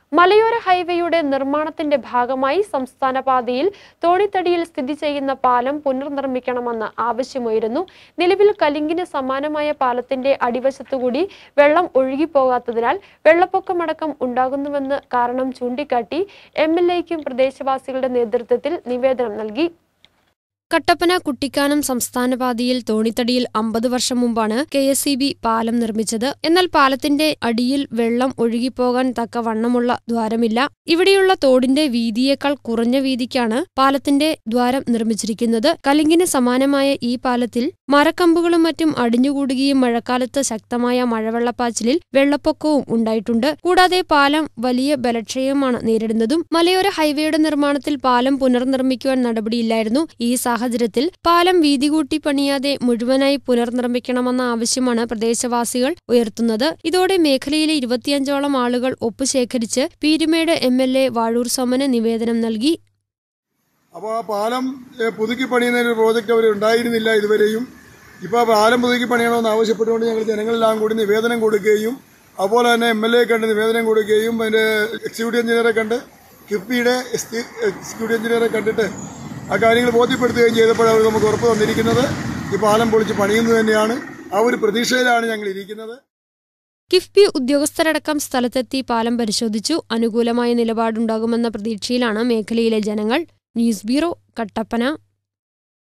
മലയോര ഹൈവേയുടെ നിർമ്മാണത്തിന്റെ ഭാഗമായി സംസ്ഥാന പാതയിൽ തോണിത്തടിയിൽ സ്ഥിതി ചെയ്യുന്ന പാലം പുനർനിർമ്മിക്കണമെന്ന് ആവശ്യമുയരുന്നു നിലവിൽ കലിങ്കിന് സമാനമായ പാലത്തിന്റെ അടിവശത്തുകൂടി വെള്ളം ഒഴുകിപ്പോകാത്തതിനാൽ വെള്ളപ്പൊക്കമടക്കം ഉണ്ടാകുന്നുവെന്ന് കാരണം ചൂണ്ടിക്കാട്ടി എം എൽ എക്കും പ്രദേശവാസികളുടെ നേതൃത്വത്തിൽ നിവേദനം നൽകി കട്ടപ്പന കുട്ടിക്കാനം സംസ്ഥാന പാതയിൽ തോണിത്തടിയിൽ അമ്പത് വർഷം മുമ്പാണ് കെ എസ് ഇ ബി പാലം നിർമ്മിച്ചത് എന്നാൽ പാലത്തിന്റെ അടിയിൽ വെള്ളം ഒഴുകിപ്പോകാൻ തക്ക വണ്ണമുള്ള ദ്വാരമില്ല ഇവിടെയുള്ള തോടിന്റെ വീതിയേക്കാൾ കുറഞ്ഞ വീതിക്കാണ് പാലത്തിന്റെ ദ്വാരം നിർമ്മിച്ചിരിക്കുന്നത് കലിങ്കിന് സമാനമായ ഈ പാലത്തിൽ മരക്കമ്പുകളും മറ്റും അടിഞ്ഞുകൂടുകയും മഴക്കാലത്ത് ശക്തമായ മഴവെള്ളപ്പാച്ചിലിൽ വെള്ളപ്പൊക്കവും ഉണ്ടായിട്ടുണ്ട് കൂടാതെ പാലം വലിയ ബലക്ഷയമാണ് നേരിടുന്നതും മലയോര ഹൈവേയുടെ നിർമ്മാണത്തിൽ പാലം പുനർനിർമ്മിക്കുവാൻ നടപടിയില്ലായിരുന്നു ഈ സാഹചര്യത്തിൽ പാലം വീതി കൂട്ടി പണിയാതെ മുഴുവനായി പുനർനിർമ്മിക്കണമെന്ന ആവശ്യമാണ് പ്രദേശവാസികൾ ഉയർത്തുന്നത് ഇതോടെ മേഖലയിലെ ഇരുപത്തിയഞ്ചോളം ആളുകൾ ഒപ്പുശേഖരിച്ച് Peermade M L A Vazhoor സോമന് നിവേദനം നൽകി അപ്പോൾ ആ പാലം ഏഹ്, പുതുക്കി പണിയുന്നതിന് ഒരു പ്രോജക്റ്റ് അവർ ഉണ്ടായിരുന്നില്ല ഇതുവരെയും ഇപ്പോൾ ആ പാലം പുതുക്കി പണിയണമെന്ന് ആവശ്യപ്പെട്ടുകൊണ്ട് ഞങ്ങൾ ജനങ്ങളെല്ലാം കൂടി നിവേദനം കൊടുക്കുകയും അതുപോലെ തന്നെ എം എൽ എ കണ്ട് നിവേദനം കൊടുക്കുകയും അതിൻ്റെ എക്സിക്യൂട്ടീവ് എഞ്ചിനീയറെ കണ്ട് കിഫ്ബിയുടെ എക്സിക്യൂട്ടീവ് എഞ്ചിനീയറെ കണ്ടിട്ട് ആ കാര്യങ്ങൾ ബോധ്യപ്പെടുത്തുകയും ചെയ്തപ്പോൾ അവർ നമുക്ക് ഉറപ്പ് തന്നിരിക്കുന്നത് ഈ പാലം പൊളിച്ച് പണിയുന്നത് തന്നെയാണ് ആ ഒരു പ്രതീക്ഷയിലാണ് ഞങ്ങൾ ഇരിക്കുന്നത് കിഫ്ബി ഉദ്യോഗസ്ഥരടക്കം സ്ഥലത്തെത്തി പാലം പരിശോധിച്ചു അനുകൂലമായ നിലപാടുണ്ടാകുമെന്ന പ്രതീക്ഷയിലാണ് മേഖലയിലെ ജനങ്ങൾ ന്യൂസ് ബ്യൂറോ കട്ടപ്പന